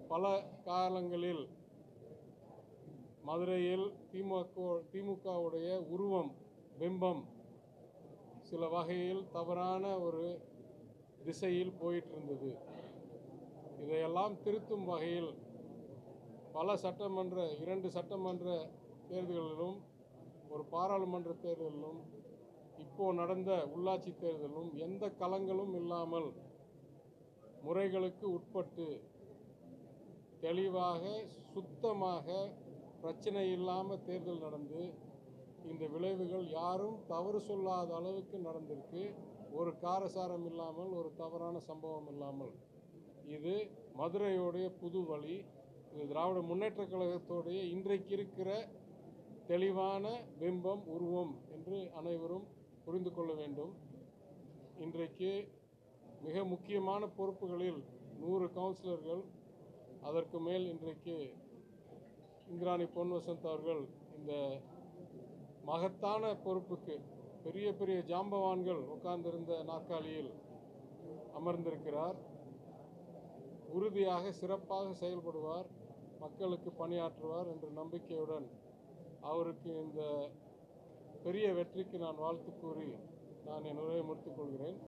பல காலங்களில் மதுரையில் திமுக திமுகவுடைய உருவம் பிம்பம் சில வகையில் தவறான ஒரு திசையில் போயிட்டு இருந்தது இதையெல்லாம் திருத்தும் வகையில் பல சட்டமன்ற இரண்டு சட்டமன்ற தேர்தல்களிலும் ஒரு பாராளுமன்ற தேர்தலிலும் இப்போ நடந்த உள்ளாட்சி தேர்தலும் எந்த களங்களும் இல்லாமல் முறைகளுக்கு உட்பட்டு தெளிவாக சுத்தமாக பிரச்சனை இல்லாமல் தேர்தல் நடந்து இந்த விளைவுகள் யாரும் தவறு சொல்லாத அளவுக்கு நடந்திருக்கு ஒரு காரசாரம் இல்லாமல் ஒரு தவறான சம்பவம் இல்லாமல் இது மதுரையோடைய புது வழி இது திராவிட முன்னேற்ற கழகத்தோடைய இன்றைக்கு இருக்கிற தெளிவான பிம்பம் உருவம் என்று அனைவரும் புரிந்து கொள்ள வேண்டும் இன்றைக்கு மிக முக்கியமான பொறுப்புகளில் நூறு கவுன்சிலர்கள் அதற்கு மேல் இன்றைக்கு இந்திராணி பொன் வசந்த் அவர்கள் இந்த மகத்தான பொறுப்புக்கு பெரிய பெரிய ஜாம்பவான்கள் உட்கார்ந்திருந்த நாற்காலியில் அமர்ந்திருக்கிறார் உறுதியாக சிறப்பாக செயல்படுவார் மக்களுக்கு பணியாற்றுவார் என்ற நம்பிக்கையுடன் அவருக்கு இந்த பெரிய வெற்றிக்கு நான் வாழ்த்து கூறி நான் என் உரையை முடித்துக் கொள்கிறேன்